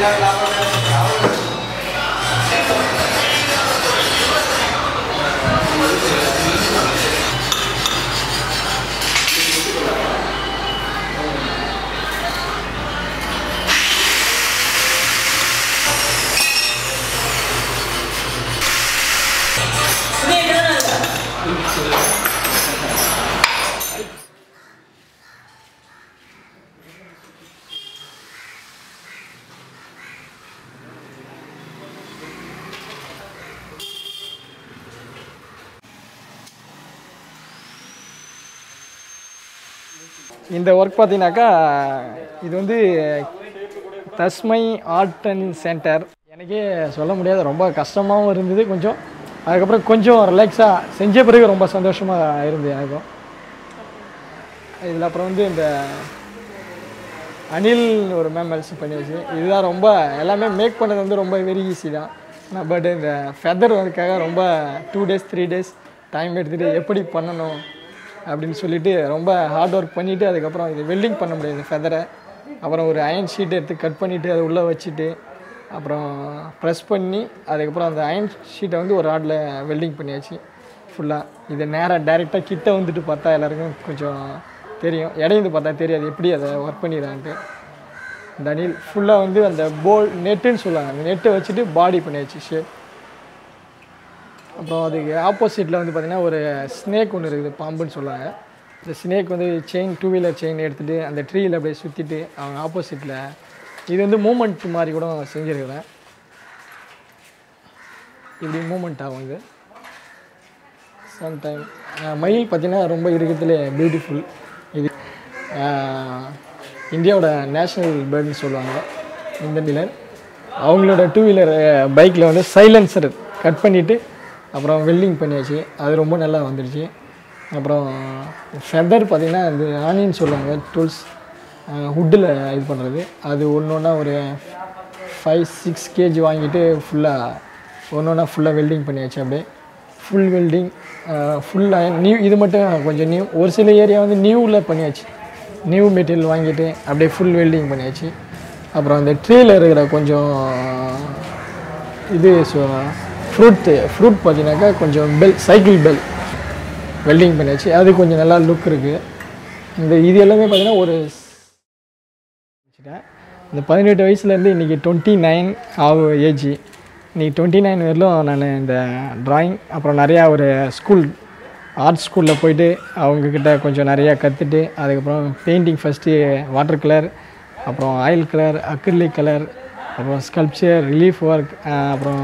இந்த ஒர்க் பார்த்தீங்கன்னாக்கா இது வந்து தஸ்மை ஆர்ட் அண்ட் சென்டர் எனக்கே சொல்ல முடியாது ரொம்ப கஷ்டமாகவும் இருந்தது கொஞ்சம் அதுக்கப்புறம் கொஞ்சம் ரிலாக்ஸாக செஞ்ச பிறகு ரொம்ப சந்தோஷமாக இருந்தது எனக்கும் இதில் அப்புறம் வந்து இந்த அனில் ஒரு மேம் எல்ஸ் பண்ணி வச்சு இதுதான் ரொம்ப எல்லாமே மேக் பண்ணது வந்து ரொம்ப வெரி ஈஸி தான் பட் இந்த ஃபெதர் அதுக்காக ரொம்ப two days three days time எடுத்துகிட்டு எப்படி பண்ணணும் அப்படின்னு சொல்லிட்டு ரொம்ப ஹார்ட் ஒர்க் பண்ணிவிட்டு அதுக்கப்புறம் இது வெல்டிங் பண்ண முடியாது ஃபெதரை அப்புறம் ஒரு அயன் ஷீட் எடுத்து கட் பண்ணிவிட்டு அதை உள்ளே வச்சுட்டு அப்புறம் ப்ரெஸ் பண்ணி அதுக்கப்புறம் அந்த அயன் ஷீட்டை வந்து ஒரு ராடில் வெல்டிங் பண்ணியாச்சு ஃபுல்லாக இதை நேராக டைரெக்டாக கிட்ட வந்துட்டு பார்த்தா எல்லாருக்கும் கொஞ்சம் தெரியும் இடையிந்து பார்த்தா தெரியாது எப்படி அதை ஒர்க் பண்ணிடுறான்ட்டு இந்த அணில் ஃபுல்லாக வந்து அந்த போல் நெட்டுன்னு சொல்லுவாங்க அந்த நெட்டை வச்சுட்டு பாடி பண்ணியாச்சு ஷேப் அப்புறம் அதுக்கு ஆப்போசிட்டில் வந்து பார்த்திங்கன்னா ஒரு ஸ்னேக் ஒன்று இருக்குது பாம்புன்னு சொல்லுவாங்க இந்த ஸ்னேக் வந்து செயின் டூ வீலர் செயின் எடுத்துகிட்டு அந்த ட்ரீயில் அப்படியே சுற்றிட்டு அவங்க ஆப்போசிட்டில் இது வந்து மூமெண்ட் மாதிரி கூட செஞ்சுருக்கிறேன் இப்படி மூமெண்ட் ஆகும் இது சம்டைம் மயில் பார்த்திங்கன்னா ரொம்ப இருக்கிறதுலே பியூட்டிஃபுல் இது ஆஹ், இந்தியாவோட நேஷ்னல் பேர்டுன்னு சொல்லுவாங்க இந்த நிலர் அவங்களோட டூ வீலர் பைக்கில் வந்து சைலன்சர் கட் பண்ணிவிட்டு அப்புறம் வெல்டிங் பண்ணியாச்சு அது ரொம்ப நல்லா வந்துடுச்சு அப்புறம் ஃபெதர் பார்த்திங்கன்னா இது ஆனின்னு சொல்லுவாங்க டூல்ஸ் ஹுட்டில் இது பண்ணுறது அது ஒன்று ஒன்றா ஒரு ஃபைவ் சிக்ஸ் கேஜி வாங்கிட்டு ஃபுல்லாக ஒன்று ஒன்றா ஃபுல்லாக வெல்டிங் பண்ணியாச்சு அப்படியே ஃபுல் வெல்டிங் ஃபுல் நியூ இது மட்டும் கொஞ்சம் நியூ ஒரு சில ஏரியா வந்து நியூவில் பண்ணியாச்சு நியூ மெட்டீரியல் வாங்கிட்டு அப்படியே ஃபுல் வெல்டிங் பண்ணியாச்சு அப்புறம் அந்த ட்ரீயில் இருக்கிற கொஞ்சம் இது ஃப்ரூட்டு ஃப்ரூட் பார்த்தீங்கன்னாக்கா கொஞ்சம் பெல் சைக்கிள் பெல் வெல்டிங் பண்ணியாச்சு அது கொஞ்சம் நல்லா லுக் இருக்குது இந்த இது எல்லாமே பார்த்தீங்கன்னா ஒரு வச்சுட்டேன் இந்த பதினெட்டு வயசுலேருந்து இன்றைக்கி டுவெண்ட்டி நைன் ஆகும் ஏஜ் இன்றைக்கி டுவெண்ட்டி நைன் வரலும் நான் இந்த ட்ராயிங் அப்புறம் நிறையா ஒரு ஸ்கூல் ஆர்ட் ஸ்கூலில் போயிட்டு அவங்கக்கிட்ட கொஞ்சம் நிறையா கற்றுட்டு அதுக்கப்புறம் பெயிண்டிங் ஃபஸ்ட்டு வாட்டர் கலர் அப்புறம் ஆயில் கலர் அக்ரிலிக் கலர் அப்புறம் ஸ்கல்ப்சர் ரிலீஃப் ஒர்க் அப்புறம்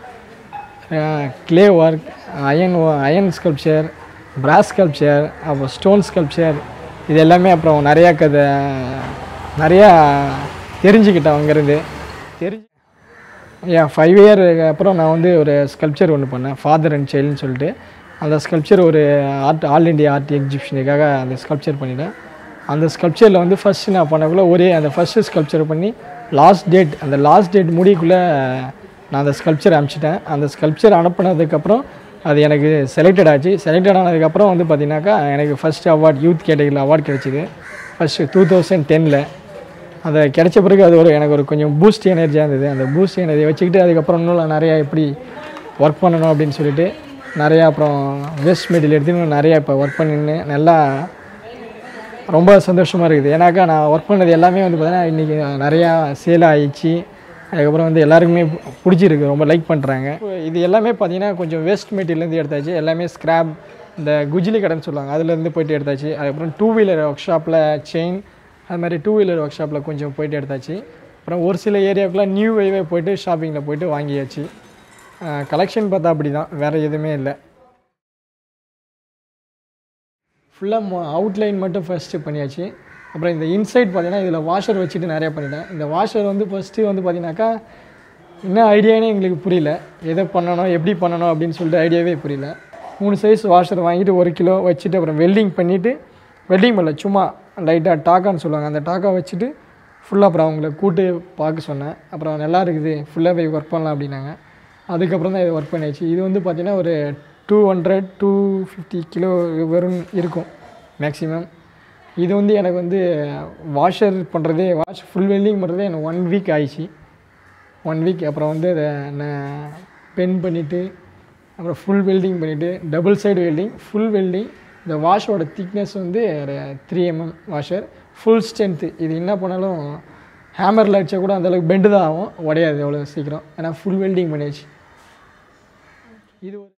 clay work iron iron sculpture brass sculpture அப்புறம் ஸ்டோன் ஸ்கல்ப்சர் இது எல்லாமே அப்புறம் நிறையா கதை நிறையா தெரிஞ்சுக்கிட்டேன் அங்கேருந்து தெரிஞ்சு ஏன் ஃபைவ் இயர் அப்புறம் நான் வந்து ஒரு ஸ்கல்ப்சர் ஒன்று பண்ணேன் ஃபாதர் அண்ட் சைல்டுன்னு சொல்லிட்டு அந்த ஸ்கல்ப்சர் ஒரு ஆர்ட் ஆல் இண்டியா ஆர்ட் எக்ஸிபிஷனுக்காக அந்த ஸ்கல்ப்சர் பண்ணிட்டேன் அந்த ஸ்கல்ப்சரில் வந்து ஃபஸ்ட்டு நான் பண்ணக்குள்ள ஒரே அந்த ஃபஸ்ட்டு ஸ்கல்ப்சர் பண்ணி லாஸ்ட் டேட் அந்த லாஸ்ட் டேட் முடிக்குள்ளே நான் அந்த ஸ்கல்ப்சர் அனுப்பிச்சிட்டேன் அந்த ஸ்கல்ப்சர் அனுப்புனதுக்கப்புறம் அது எனக்கு செலக்டட் ஆச்சு செலக்டட் ஆனதுக்கப்புறம் வந்து பார்த்தீங்கன்னாக்கா எனக்கு ஃபஸ்ட் அவார்ட் யூத் கேட்டகரியில் அவார்ட் கிடச்சிது ஃபஸ்ட்டு டூ தௌசண்ட் டெனில் அதை கிடைச்ச பிறகு அது ஒரு எனக்கு ஒரு கொஞ்சம் பூஸ்ட் எனர்ஜியாக இருந்தது அந்த பூஸ்ட் எனர்ஜியை வச்சுக்கிட்டு அதுக்கப்புறம் இன்னும் நான் நிறையா எப்படி ஒர்க் பண்ணணும் அப்படின்னு சொல்லிட்டு நிறையா அப்புறம் வேஸ்ட் மெட்டீரியல் எடுத்து இன்னும் நிறையா இப்போ ஒர்க் பண்ணின்னு நல்லா ரொம்ப சந்தோஷமாக இருக்குது ஏன்னாக்கா நான் ஒர்க் பண்ணது எல்லாமே வந்து பார்த்தீங்கன்னா இன்றைக்கி நிறையா சேல் ஆயிடுச்சு அதுக்கப்புறம் வந்து எல்லாருக்குமே பிடிச்சிருக்கு ரொம்ப லைக் பண்ணுறாங்க இது எல்லாமே பார்த்தீங்கன்னா கொஞ்சம் வேஸ்ட் மெட்டீரியல்லேருந்து எடுத்தாச்சு எல்லாமே ஸ்க்ராப் இந்த குஜிலி கடைன்னு சொல்லுவாங்க அதுலேருந்து போயிட்டு எடுத்தாச்சு அதுக்கப்புறம் டூ வீலர் ஒர்க் ஷாப்பில் செயின் அது மாதிரி டூ வீலர் ஒர்க் ஷாப்பில் கொஞ்சம் போயிட்டு எடுத்தாச்சு அப்புறம் ஒரு சில ஏரியாவுக்குலாம் நியூ வேவே போயிட்டு ஷாப்பிங்கில் போயிட்டு வாங்கியாச்சு கலெக்ஷன் பார்த்தா அப்படி தான் வேறு எதுவுமே இல்லை ஃபுல்லாக அவுட்லைன் மட்டும் ஃபஸ்ட்டு பண்ணியாச்சு அப்புறம் இந்த இன்சைட் பார்த்தீங்கன்னா இதில் வாஷர் வச்சுட்டு நிறையா பண்ணிட்டேன் இந்த வாஷர் வந்து ஃபஸ்ட்டு வந்து பார்த்தீங்கன்னாக்கா என்ன ஐடியானே எங்களுக்கு புரியல எதை பண்ணணும் எப்படி பண்ணணும் அப்படின்னு சொல்லிட்டு ஐடியாவே புரியல மூணு சைஸ் வாஷர் வாங்கிட்டு ஒரு கிலோ வச்சுட்டு அப்புறம் வெல்டிங் பண்ணிவிட்டு வெல்டிங் பண்ணல சும்மா லைட்டாக டாக்கான்னு சொல்லுவாங்க அந்த டாக்கா வச்சுட்டு ஃபுல்லாக அப்புறம் அவங்கள கூட்டு பார்க்க சொன்னேன் அப்புறம் நல்லா இருக்குது ஃபுல்லாக போய் ஒர்க் பண்ணலாம் அப்படின்னாங்க அதுக்கப்புறம் தான் இது ஒர்க் பண்ணியாச்சு இது வந்து பார்த்திங்கன்னா ஒரு two hundred two fifty kilo வரும் இருக்கும் மேக்ஸிமம் இது வந்து எனக்கு வந்து வாஷர் பண்ணுறதே வாஷ் ஃபுல் வெல்டிங் பண்ணுறதே எனக்கு ஒன் வீக் ஆயிடுச்சு ஒன் வீக் அப்புறம் வந்து அதை நான் பென் பண்ணிவிட்டு அப்புறம் ஃபுல் வெல்டிங் பண்ணிவிட்டு double side welding full welding இந்த வாஷோட திக்னஸ் வந்து ஒரு three mm washer full strength இது என்ன பண்ணாலும் ஹேமரில் அடித்தா கூட அந்தளவுக்கு பெண்டு தான் ஆகும் உடையாது அவ்வளோ சீக்கிரம் ஏன்னா ஃபுல் வெல்டிங் பண்ணியாச்சு இது ஒரு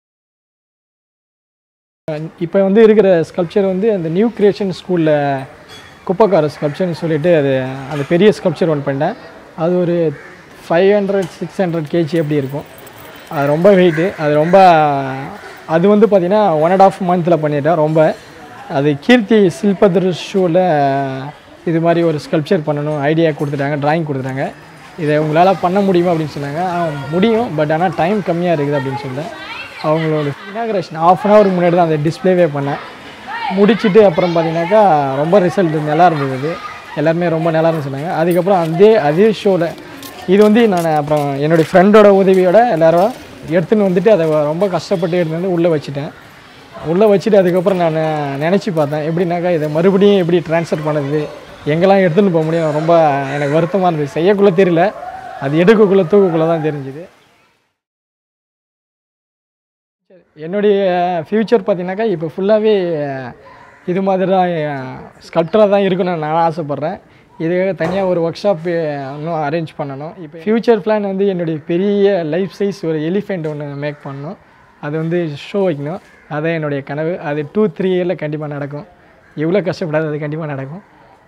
இப்போ வந்து இருக்கிற ஸ்கல்ப்சர் வந்து அந்த நியூ கிரியேஷன் ஸ்கூலில் குப்பக்கார ஸ்கல்ப்சர்னு சொல்லிட்டு அது அந்த பெரிய ஸ்கல்ப்சர் ஒன் பண்ணேன் அது ஒரு five hundred six hundred KG எப்படி இருக்கும் அது ரொம்ப வெயிட்டு அது ரொம்ப அது வந்து பார்த்திங்கன்னா ஒன் அண்ட் ஆஃப் மந்தில் பண்ணிட்டேன் ரொம்ப அது கீர்த்தி சில்பத்ரு ஷூவில் இது மாதிரி ஒரு ஸ்கல்ப்சர் பண்ணணும் ஐடியா கொடுத்துட்டாங்க டிராயிங் கொடுத்துட்டாங்க இதை உங்களால் பண்ண முடியுமா அப்படின்னு சொன்னாங்க ஆ முடியும் பட் ஆனால் டைம் கம்மியாக இருக்குது அப்படின்னு சொன்னேன் அவங்களோட இனாகரேஷன் ஆஃப் அன் ஹவர் முன்னாடி தான் அந்த டிஸ்ப்ளேவே பண்ணேன் முடிச்சுட்டு அப்புறம் பார்த்தீங்கன்னாக்கா ரொம்ப ரிசல்ட் நல்லா இருந்தது அது எல்லாருமே ரொம்ப நல்லா இருந்துச்சு சொன்னாங்க அதுக்கப்புறம் அதே அதே ஷோவில் இது வந்து நான் அப்புறம் என்னுடைய ஃப்ரெண்டோட உதவியோட எல்லாரும் எடுத்துன்னு வந்துட்டு அதை ரொம்ப கஷ்டப்பட்டு எடுத்து வந்து உள்ளே வச்சுட்டேன் உள்ளே வச்சுட்டு அதுக்கப்புறம் நான் நினச்சி பார்த்தேன் எப்படின்னாக்கா இதை மறுபடியும் எப்படி ட்ரான்ஸ்ஃபர் பண்ணுறது எங்கெல்லாம் எடுத்துன்னு போக முடியும் ரொம்ப எனக்கு வருத்தமாக இருந்தது செய்யக்குள்ளே தெரியல அது எடுக்கக்குள்ளே தூக்கக்குள்ளே தான் தெரிஞ்சுது என்னுடைய ஃப்யூச்சர் பார்த்தீங்கன்னாக்கா இப்போ ஃபுல்லாகவே இது மாதிரி தான் ஸ்கல்ப்டராக தான் இருக்கணும்னு நான் ஆசைப்பட்றேன் இதுக்காக தனியாக ஒரு ஒர்க் ஷாப் இன்னும் அரேஞ்ச் பண்ணணும் இப்போ ஃப்யூச்சர் பிளான் வந்து என்னுடைய பெரிய லைஃப் சைஸ் ஒரு எலிஃபெண்ட் ஒன்று மேக் பண்ணணும் அது வந்து ஷோ வைக்கணும் அதான் என்னுடைய கனவு அது டூ த்ரீ இயரில் கண்டிப்பாக நடக்கும் எவ்வளோ கஷ்டப்படாது அது கண்டிப்பாக நடக்கும்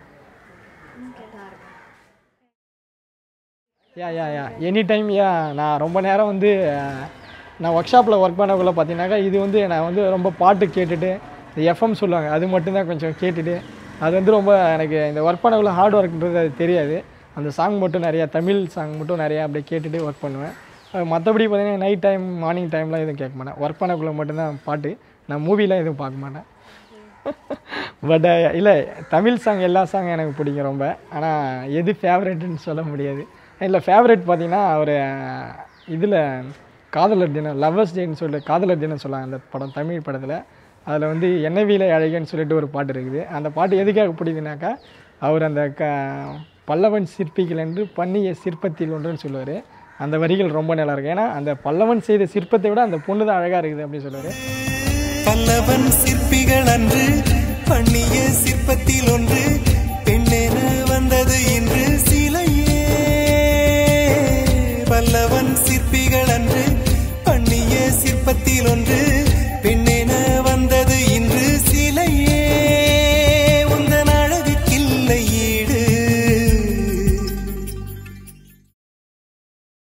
யா யா யா எனி டைம் யா நான் ரொம்ப நேரம் வந்து அஹ், நான் ஒர்க் ஷாப்பில் ஒர்க் பண்ணக்குள்ள பார்த்தீங்கன்னாக்கா இது வந்து நான் வந்து ரொம்ப பாட்டு கேட்டுட்டு இந்த எஃப்எம் சொல்லுவாங்க அது மட்டும்தான் கொஞ்சம் கேட்டுட்டு அது வந்து ரொம்ப எனக்கு இந்த ஒர்க் பண்ணக்குள்ள ஹார்ட் ஒர்க்ன்றது அது தெரியாது அந்த சாங் மட்டும் நிறையா தமிழ் சாங் மட்டும் நிறையா அப்படியே கேட்டுட்டு ஒர்க் பண்ணுவேன் அஹ், மற்றபடி பார்த்தீங்கன்னா நைட் டைம் மார்னிங் டைம்லாம் எதுவும் கேட்க மாட்டேன் ஒர்க் பண்ணக்குள்ள மட்டும்தான் பாட்டு நான் மூவிலாம் எதுவும் பார்க்க மாட்டேன் பட் இல்லை தமிழ் சாங் எல்லா சாங் எனக்கு பிடிக்கும் ரொம்ப ஆனால் எது ஃபேவரெட்னு சொல்ல முடியாது இல்லை ஃபேவரெட் பார்த்தீங்கன்னா ஒரு இதில் காதலர் தினம் லவ்வர்ஸ் டேன்னு சொல்லிட்டு காதலர் தினம் சொல்லுவாங்க அந்த படம் தமிழ் படத்தில் அதில் வந்து என்னவில அழகன்னு சொல்லிட்டு ஒரு பாட்டு இருக்குது அந்த பாட்டு எதுக்காக பிடிக்குதுனாக்கா அவர் அந்த க பல்லவன் சிற்பிகள் என்று பண்ணிய சிற்பத்தில் ஒன்றுன்னு சொல்லுவார் அந்த வரிகள் ரொம்ப நல்லா இருக்கு ஏன்னா அந்த பல்லவன் செய்த சிற்பத்தை விட அந்த பொண்ணு தான் அழகாக இருக்குது அப்படின்னு சொல்லுவார் பல்லவன் சிற்பிகள் அன்று பண்ணிய சிற்பத்தில் ஒன்று பெண்ணென வந்தது இன்று சிலையே பல்லவன் சிற்பிகள் அன்று